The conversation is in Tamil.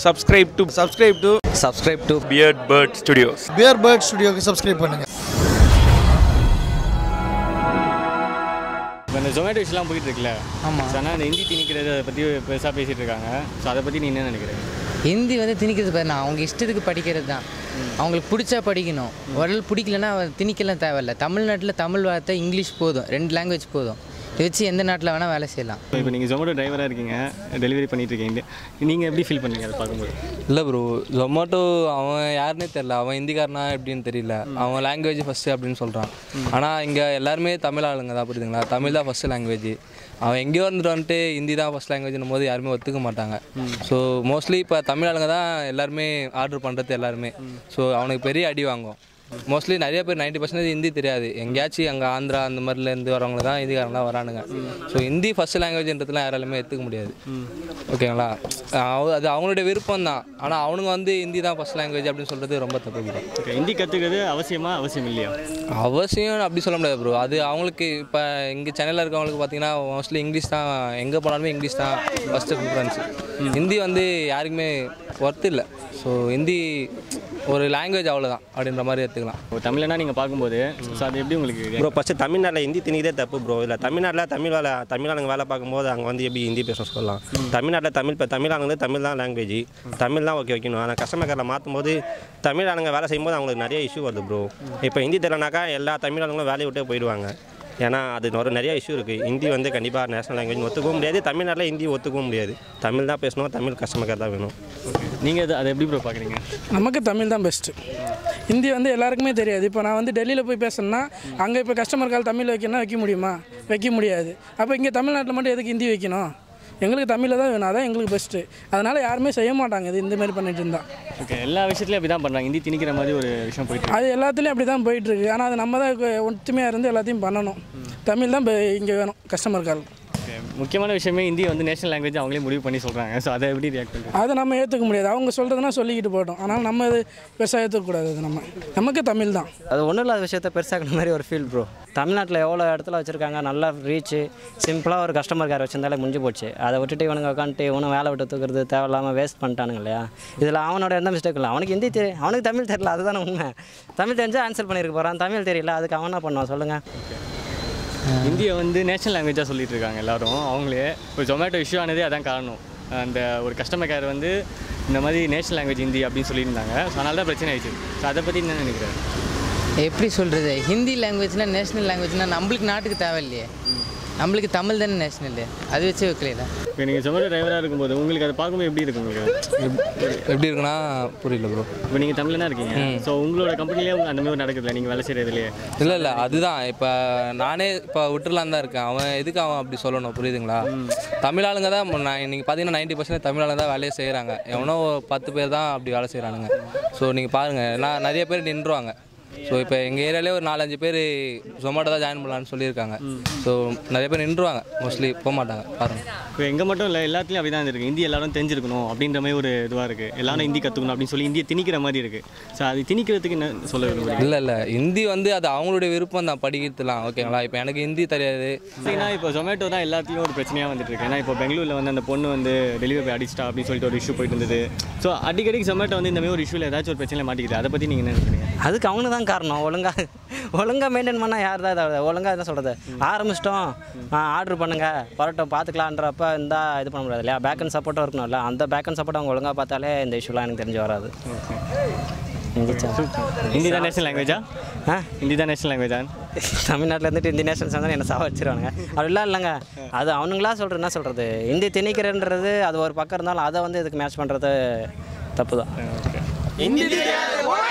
subscribe to subscribe to subscribe to Beard Bird Studios. Beard bird ஸ்டுடியோக்கு சப்ஸ்கிரைப் பண்ணுங்க இப்போ இந்த ஜொமேட்டோ இஷ்யூலாம் போயிட்டு இருக்குல்ல ஆமாம் ஆனால் இந்த ஹிந்தி திணிக்கிறது அதை பற்றி பெருசாக பேசிகிட்டு இருக்காங்க ஸோ அதை பற்றி நீ என்ன நினைக்கிறேன் ஹிந்தி வந்து திணிக்கிறது பாருண்ணா அவங்க இஷ்டத்துக்கு படிக்கிறது தான் அவங்களுக்கு பிடிச்சா படிக்கணும் உடல் பிடிக்கலன்னா அவ திணிக்கலாம் தேவையில்ல தமிழ்நாட்டில் தமிழ் வார்த்தை இங்கிலீஷ் போதும் ரெண்டு லாங்குவேஜ் போதும் இதை வச்சு எந்த நாட்டில் வேணால் வேலை செய்யலாம் இப்போ நீங்கள் ஜொமேட்டோ டிரைவராக இருக்கீங்க டெலிவரி பண்ணிட்டு இருக்கீங்க நீங்கள் எப்படி ஃபீல் பண்ணீங்க அதை பார்க்கும்போது இல்லை ப்ரோ ஜொமேட்டோ அவன் யாருன்னே தெரில அவன் ஹிந்திக்காரனா எப்படின்னு தெரியல அவன் லாங்குவேஜ் ஃபஸ்ட்டு அப்படின்னு சொல்கிறான் ஆனால் இங்கே எல்லாருமே தமிழ் ஆளுங்க தான் புரியுதுங்களா தமிழ் தான் ஃபஸ்ட்டு லாங்குவேஜ் அவன் எங்கேயோ இருந்துட்டு வந்துட்டு ஹிந்தி தான் ஃபஸ்ட் லாங்குவேஜ்னும் போது யாருமே ஒத்துக்க மாட்டாங்க ஸோ மோஸ்ட்லி இப்போ தமிழ் ஆளுங்க தான் எல்லாருமே ஆர்டர் பண்ணுறது எல்லாருமே ஸோ அவனுக்கு பெரிய அடி வாங்கும் மோஸ்ட்லி நிறைய பேர் நைன்டி பர்சன்டேஜ் ஹிந்தி தெரியாது எங்கேயாச்சும் அங்கே ஆந்திரா அந்த மாதிரிலேருந்து வரவங்க தான் ஹிந்திக்காரங்களாம் வரானுங்க ஸோ ஹிந்தி ஃபஸ்ட் லாங்குவேஜ்ன்றதுலாம் யாராலுமே எடுத்துக்க முடியாது ஓகேங்களா அவ- அது அவங்களுடைய விருப்பம் தான் ஆனால் அவனுங்க வந்து ஹிந்தி தான் ஃபஸ்ட் லாங்குவேஜ் அப்படின்னு சொல்கிறது ரொம்ப தப்பு bro. ஓகே ஹிந்தி கற்றுக்கிறது அவசியமா அவசியம் இல்லையா அவசியம் அப்படி சொல்ல முடியாது ப்ரோ அது அவங்களுக்கு இப்போ இங்கே சென்னையில் இருக்கவங்களுக்கு பார்த்தீங்கன்னா மோஸ்ட்லி இங்கிலீஷ் தான் எங்கே போனாலுமே இங்கிலீஷ் தான் ஃபஸ்ட்டு ப்ரிஃபரன்ஸ் ஹிந்தி வந்து யாருக்குமே ஒர்த்து இல்லை ஸோ ஹிந்தி ஒரு லாங்குவேஜ் அவ்வளோதான் அப்படின்ற மாதிரி எடுத்துக்கலாம் இப்போ தமிழ்னா நீங்கள் பார்க்கும்போது ஸோ அது எப்படி உங்களுக்கு ப்ரோ ஃபஸ்ட்டு தமிழ்நாட்டில் ஹிந்தி திணிக்கிறதே தப்பு ப்ரோ இல்லை தமிழ்நாட்டில் தமிழ் வேலை தமிழாளுங்க வேலை பார்க்கும்போது அங்கே வந்து எப்படி ஹிந்தி பேச சொல்லலாம் தமிழ்நாட்டில் தமிழ் இப்போ தமிழாளுங்க தமிழ் தான் லாங்குவேஜ் தமிழ் தான் ஓகே வைக்கணும் ஆனால் கஸ்டமர் கேரில் மாற்றும் போது தமிழாளுங்க வேலை செய்யும்போது அவங்களுக்கு நிறைய இஷ்யூ வருது ப்ரோ இப்போ ஹிந்தி தெரியலனாக்கா எல்லா தமிழாளுங்களும் வேலையை விட்டே போயிடுவாங்க ஏன்னா அது ஒரு நிறைய இஷ்யூ இருக்குது ஹிந்தி வந்து கண்டிப்பாக நேஷனல் லாங்குவேஜ் ஒத்துக்கவும் முடியாது தமிழ்நாட்டில் ஹிந்தி ஒத்துக்கவும் முடியாது தமிழ் தான் பேசணும் தமிழ் கஸ்டமர் கேர் தான் வேணும் நீங்கள் அதை அதை எப்படி ப்ரோ பார்க்குறீங்க நமக்கு தமிழ் தான் பெஸ்ட்டு ஹிந்தி வந்து எல்லாருக்குமே தெரியாது இப்போ நான் வந்து டெல்லியில் போய் பேசணும்னா அங்கே இப்போ கஸ்டமர் கால் தமிழ் வைக்கணும்னா வைக்க முடியுமா வைக்க முடியாது அப்போ இங்கே தமிழ்நாட்டில் மட்டும் எதுக்கு ஹிந்தி வைக்கணும் எங்களுக்கு தமிழில் தான் வேணும் அதான் எங்களுக்கு பெஸ்ட்டு அதனால் யாருமே செய்ய மாட்டாங்க இது இந்த மாதிரி பண்ணிட்டு இருந்தா ஓகே எல்லா விஷயத்துலையும் அப்படி தான் பண்ணுறாங்க ஹிந்தி திணிக்கிற மாதிரி ஒரு விஷயம் போயிட்டு இருக்கு. அது எல்லாத்துலேயும் அப்படி தான் போயிட்டுருக்கு ஆனால் அது நம்ம தான் கொ- ஒற்றுமையாக இருந்து எல்லாத்தையும் பண்ணணும் தமிழ் தான் இங்கே வேணும் கஸ்டமர் கால் ஓகே முக்கியமான விஷயமே ஹிந்தி வந்து நேஷனல் லாங்குவேஜ் அவங்களே முடிவு பண்ணி சொல்கிறாங்க ஸோ அதை எப்படி ரியாக்ட் பண்ணுறீங்க அதை நம்ம ஏற்றுக்க முடியாது அவங்க சொல்கிறதுனா சொல்லிக்கிட்டு போட்டோம் ஆனால் நம்ம இது பெருசாக ஏற்றுக்கக்கூடாது அது நம்ம நமக்கு தமிழ் தான் அது ஒன்றும் இல்லாத விஷயத்த பெருசாக்குன மாதிரி ஒரு ஃபீல் ப்ரோ தமிழ்நாட்டில் எவ்வளோ இடத்துல வச்சுருக்காங்க நல்லா ரீச்சு சிம்பிளாக ஒரு கஸ்டமர் கேர் வச்சிருந்தாலே முடிஞ்சு போச்சு அதை விட்டுட்டு இவனுங்க உட்காந்துட்டு இவனும் வேலை விட்டு தூக்குறது தேவையில்லாமல் வேஸ்ட் பண்ணிட்டானுங்க இல்லையா இதில் அவனோட எந்த மிஸ்டேக் இல்லை அவனுக்கு ஹிந்தி தெரியும் அவனுக்கு தமிழ் தெரியல அதுதானே உண்மை தமிழ் தெரிஞ்சால் ஆன்சர் பண்ணியிருக்க போகிறான் தமிழ் தெரியல அதுக்கு அவன் என்ன பண்ணுவான் சொல்லுங்கள் இந்தியை வந்து நேஷனல் லாங்குவேஜாக சொல்லிட்டு இருக்காங்க எல்லாரும் அவங்களே இப்போ ஜொமேட்டோ இஷ்யூ ஆனதே அதான் காரணம் அந்த ஒரு கஸ்டமர் கேர் வந்து இந்த மாதிரி நேஷனல் லாங்குவேஜ் ஹிந்தி அப்படின்னு சொல்லியிருந்தாங்க ஸோ அதனால தான் பிரச்சனை ஆயிடுச்சு ஸோ அதை பற்றி என்ன நினைக்கிறேன் எப்படி சொல்கிறது ஹிந்தி லாங்குவேஜ்னா நேஷ்னல் லாங்குவேஜ்னா நம்மளுக்கு நாட்டுக்கு தேவையில்லையே நம்மளுக்கு தமிழ் தானே நேஷ்னல் அது வச்சு வைக்கல இப்போ நீங்கள் ஜொமேட்டோ டிரைவராக இருக்கும்போது உங்களுக்கு அதை பார்க்கும்போது எப்படி இருக்கு உங்களுக்கு எப்படி இருக்குன்னா புரியல ப்ரோ இப்போ நீங்கள் தமிழ்னா இருக்கீங்க ஸோ உங்களோட கம்பெனிலேயே அந்த மாதிரி நடக்குதுல்ல நீங்கள் வேலை செய்கிறதுலையே இல்லை இல்லை அதுதான் இப்போ நானே இப்போ விட்டுலான் தான் இருக்கேன் அவன் எதுக்கு அவன் அப்படி சொல்லணும் புரியுதுங்களா தமிழ் ஆளுங்க தான் நான் நீங்கள் பார்த்தீங்கன்னா நைன்ட்டி பர்சன்ட் தமிழ் ஆளுங்க தான் வேலையை செய்கிறாங்க எவனோ ஒரு பத்து பேர் தான் அப்படி வேலை செய்கிறானுங்க ஸோ நீங்கள் பாருங்கள் நான் நிறைய பேர் நின்றுவாங்க ஸோ இப்போ எங்கள் ஏரியாலே ஒரு நாலஞ்சு பேர் ஜொமேட்டோ தான் ஜாயின் பண்ணலான்னு சொல்லியிருக்காங்க ஸோ நிறைய பேர் நின்றுவாங்க மோஸ்ட்லி போக மாட்டாங்க பாருங்கள் இப்போ எங்கே மட்டும் இல்லை எல்லாத்துலேயும் அப்படி தான் இருக்குது ஹிந்தி எல்லாரும் தெரிஞ்சிருக்கணும் அப்படின்ற மாதிரி ஒரு இதுவாக இருக்குது எல்லாரும் ஹிந்தி கற்றுக்கணும் அப்படின்னு சொல்லி இந்தியை திணிக்கிற மாதிரி இருக்குது ஸோ அது திணிக்கிறதுக்கு என்ன சொல்ல விரும்புறீங்க இல்லை இல்லை ஹிந்தி வந்து அது அவங்களுடைய விருப்பம் தான் படிக்கிறதுலாம் ஓகேங்களா இப்போ எனக்கு ஹிந்தி தெரியாது ஏன்னா இப்போ ஜொமேட்டோ தான் எல்லாத்தையும் ஒரு பிரச்சனையாக வந்துட்டு இருக்கு ஏன்னா இப்போ பெங்களூரில் வந்து அந்த பொண்ணு வந்து டெலிவரி போய் அடிச்சிட்டா அப்படின்னு சொல்லிட்டு ஒரு இஷ்யூ போயிட்டு இருந்தது ஸோ அடிக்கடி ஜொமேட்டோ வந்து இந்த மாதிரி ஒரு இஷ்யூவில் ஏதாச்சும் ஒரு பிரச்சனை மாட்டிக்குது அதை பற்றி நீங்கள் என்ன நினைக்கிறீங்க அதுக்கு அவனு தான் காரணம் ஒழுங்காக ஒழுங்காக மெயின்டைன் பண்ணால் யார் தான் இதை ஒழுங்காக என்ன சொல்கிறது ஆரம்பிச்சிட்டோம் ஆர்டர் பண்ணுங்கள் வரட்டும் பார்த்துக்கலான்றப்ப இந்த இது பண்ண முடியாது இல்லையா பேக் அண்ட் சப்போர்ட்டும் இருக்கணும்ல அந்த பேக் அண்ட் சப்போர்ட் அவங்க ஒழுங்காக பார்த்தாலே இந்த இஷ்யூலாம் எனக்கு தெரிஞ்சு வராது ஹிந்தி சா- ஹிந்தி தான் நேஷனல் லாங்குவேஜா ஆ ஹிந்தி தான் நேஷனல் லாங்குவேஜா தமிழ்நாட்டில் இருந்துட்டு இந்தியன் நேஷனல் வந்து என்ன சாவ வச்சிருவானுங்க அப்படிலாம் இல்லைங்க அது அவனுங்களா சொல்கிறது என்ன சொல்கிறது இந்தி திணிக்கிறன்றது அது ஒரு பக்கம் இருந்தாலும் அதை வந்து இதுக்கு மேட்ச் பண்ணுறது தப்பு தான் ஹிந்தி